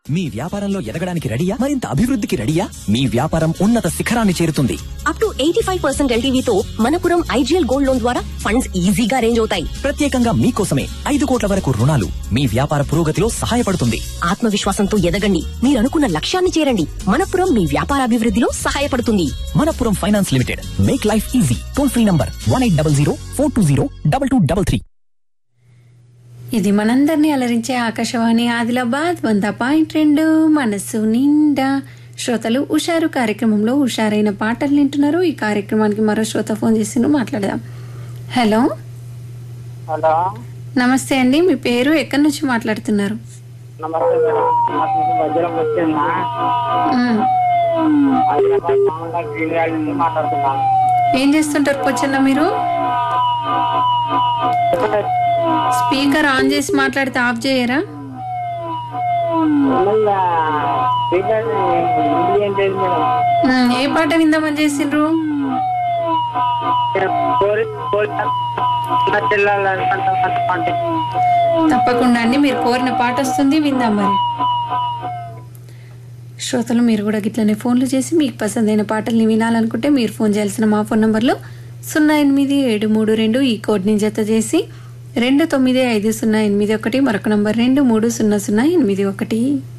మీ వ్యాపారంలో ఎదగడానికి రెడీయా మరింత అభివృద్ధికి రెడీయా మీ వ్యాపారం ఉన్నత శిఖరాన్ని చేరుతుంది up to eighty five percent ఎల్టీవీతో మనపురం ఐజీఎల్ గోల్డ్ లోన్ ద్వారా ఫండ్స్ ఈజీగా రేంజ్ అవుతాయి ప్రత్యేకంగా మీకోసమే ఐదు కోట్ల వరకు రుణాలు మీ వ్యాపార పురోగతిలో సహాయపడుతుంది ఆత్మవిశ్వాసంతో ఎదగండి మీరు అనుకున్న లక్ష్యాన్ని చేరండి మనపురం మీ వ్యాపార అభివృద్ధిలో సహాయపడుతుంది Manappuram finance limited make life easy toll free number one eight double zero four two zero double two double three ఇది మనందరినీ అలరించే ఆకాశవాణి ఆదిలాబాద్ వంద పాయింట్ రెండు మనసు నిండా శ్రోతలు హుషారు కార్యక్రమంలో హుషారైన పాటలు వింటున్నారు ఈ కార్యక్రమానికి మరో శ్రోత ఫోన్ చేసి మాట్లాడదాం హలో హలో నమస్తే అండి మీ పేరు ఎక్కడి నుంచి మాట్లాడుతున్నారు నమస్తే మేడం నా పేరు వజ్రం వచ్చిందా మ్, హైదరాబాద్ మామూలుగా గ్రీన్ వ్యాలీ నుంచి మాట్లాడుతున్నాను ఏం చేస్తుంటారు పొచ్చన్న మీరు స్పీకర్ ఆన్ చేసి మాట్లాడితే ఆఫ్ చేయరా మళ్ళా స్పీకర్ ఇది ఏం లేదు మేడం మ్, ఏ పాట విందామని చేసిండ్రు కోరి కోరి నా చెల్లెలు అనుకుంటున్న పాట. తప్పకుండా అండి మీరు కోరిన పాట వస్తుంది విందాం మరి శ్రోతలు మీరు కూడా గిట్లనే ఫోన్లు చేసి మీకు పసందైన పాటల్ని వినాలనుకుంటే మీరు ఫోన్ చేయాల్సిన మా ఫోన్ నంబర్లు సున్నా ఎనిమిది ఏడు మూడు రెండు ఈ కోడ్ని జత చేసి రెండు తొమ్మిది ఐదు సున్నా ఎనిమిది ఒకటి మరొక నంబర్ రెండు మూడు సున్నా సున్నా ఎనిమిది ఒకటి